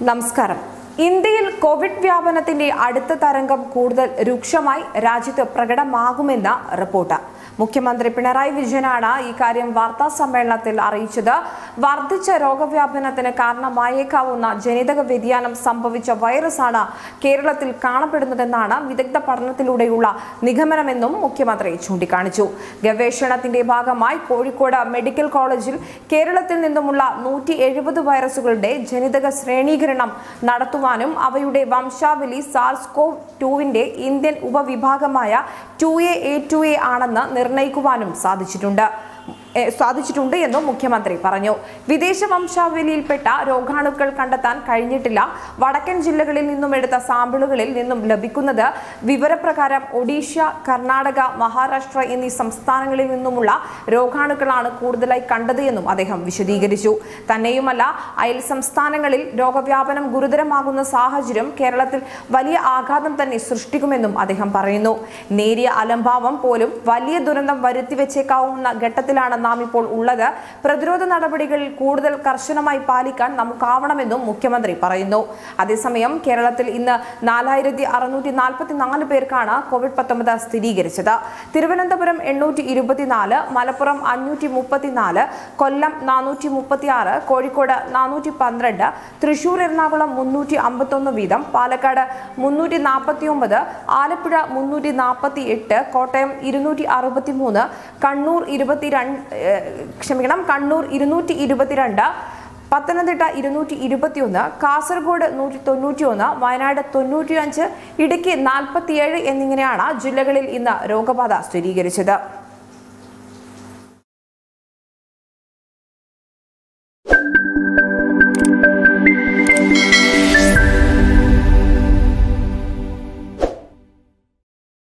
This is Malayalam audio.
നമസ്കാരം ഇന്ത്യയിൽ കോവിഡ് വ്യാപനത്തിന്റെ അടുത്ത തരംഗം കൂടുതൽ രൂക്ഷമായി രാജ്യത്ത് പ്രകടമാകുമെന്ന് റിപ്പോർട്ട് മുഖ്യമന്ത്രി പിണറായി വിജയനാണ് ഇക്കാര്യം വാർത്താ സമ്മേളനത്തിൽ അറിയിച്ചത് വർദ്ധിച്ച രോഗവ്യാപനത്തിന് കാരണമായേക്കാവുന്ന ജനിതക വ്യതിയാനം സംഭവിച്ച വൈറസാണ് കേരളത്തിൽ കാണപ്പെടുന്നതെന്നാണ് വിദഗ്ധ പഠനത്തിലൂടെയുള്ള നിഗമനമെന്നും മുഖ്യമന്ത്രി ചൂണ്ടിക്കാണിച്ചു ഗവേഷണത്തിന്റെ ഭാഗമായി കോഴിക്കോട് മെഡിക്കൽ കോളേജിൽ കേരളത്തിൽ നിന്നുമുള്ള നൂറ്റി എഴുപത് വൈറസുകളുടെ ജനിതക ശ്രേണീകരണം നടത്തുവാനും അവയുടെ വംശാവലി സാർസ്കോവ് ടുവിന്റെ ഇന്ത്യൻ ഉപവിഭാഗമായ two A A two A ആണെന്ന് നിർണ്ണയിക്കുവാനും സാധിച്ചിട്ടുണ്ട് എ, സാധിച്ചിട്ടുണ്ട് എന്നും മുഖ്യമന്ത്രി പറഞ്ഞു വിദേശ വംശാവലിയിൽപ്പെട്ട രോഗാണുക്കൾ കണ്ടെത്താൻ കഴിഞ്ഞിട്ടില്ല വടക്കൻ ജില്ലകളിൽ നിന്നും എടുത്ത സാമ്പിളുകളിൽ നിന്നും ലഭിക്കുന്നത് വിവരപ്രകാരം ഒഡീഷ കർണാടക മഹാരാഷ്ട്ര എന്നീ സംസ്ഥാനങ്ങളിൽ നിന്നുമുള്ള രോഗാണുക്കളാണ് കൂടുതലായി കണ്ടത് എന്നും അദ്ദേഹം വിശദീകരിച്ചു തന്നെയുമല്ല അയൽ സംസ്ഥാനങ്ങളിൽ രോഗവ്യാപനം ഗുരുതരമാകുന്ന സാഹചര്യം കേരളത്തിൽ വലിയ ആഘാതം തന്നെ സൃഷ്ടിക്കുമെന്നും അദ്ദേഹം പറയുന്നു നേരിയ അലംഭാവം പോലും വലിയ ദുരന്തം വരുത്തിവെച്ചേക്കാവുന്ന ഘട്ടത്തിലാണ് നാം ഇപ്പോൾ ഉള്ളത് പ്രതിരോധ നടപടികൾ കൂടുതൽ കർശനമായി പാലിക്കാൻ നമുക്കാവണമെന്നും മുഖ്യമന്ത്രി പറയുന്നു അതേസമയം കേരളത്തിൽ ഇന്ന് നാലായിരത്തി അറുന്നൂറ്റി നാൽപ്പത്തി നാല് പേർക്കാണ് കോവിഡ് പത്തൊമ്പത് സ്ഥിരീകരിച്ചത് തിരുവനന്തപുരം എണ്ണൂറ്റി ഇരുപത്തിനാല് മലപ്പുറം അഞ്ഞൂറ്റി മുപ്പത്തിനാല് കൊല്ലം നാനൂറ്റി മുപ്പത്തി ആറ് കോഴിക്കോട് നാനൂറ്റി പന്ത്രണ്ട് തൃശൂർ എറണാകുളം മുന്നൂറ്റി അമ്പത്തൊന്ന് വീതം പാലക്കാട് മുന്നൂറ്റി നാൽപ്പത്തി ഒമ്പത് ആലപ്പുഴ മുന്നൂറ്റി നാൽപ്പത്തി എട്ട് കോട്ടയം ഇരുന്നൂറ്റി അറുപത്തി മൂന്ന് കണ്ണൂർ ഇരുപത്തിരണ്ട് ഏഹ്, ക്ഷമിക്കണം കണ്ണൂർ ഇരുന്നൂറ്റി ഇരുപത്തിരണ്ട് പത്തനംതിട്ട ഇരുന്നൂറ്റി ഇരുപത്തിയൊന്ന് കാസർഗോഡ് നൂറ്റി തൊണ്ണൂറ്റിയൊന്ന് വയനാട് തൊണ്ണൂറ്റിയഞ്ച് ഇടുക്കി നാൽപ്പത്തിയേഴ് എന്നിങ്ങനെയാണ് ജില്ലകളിൽ ഇന്ന് രോഗബാധ സ്ഥിരീകരിച്ചത്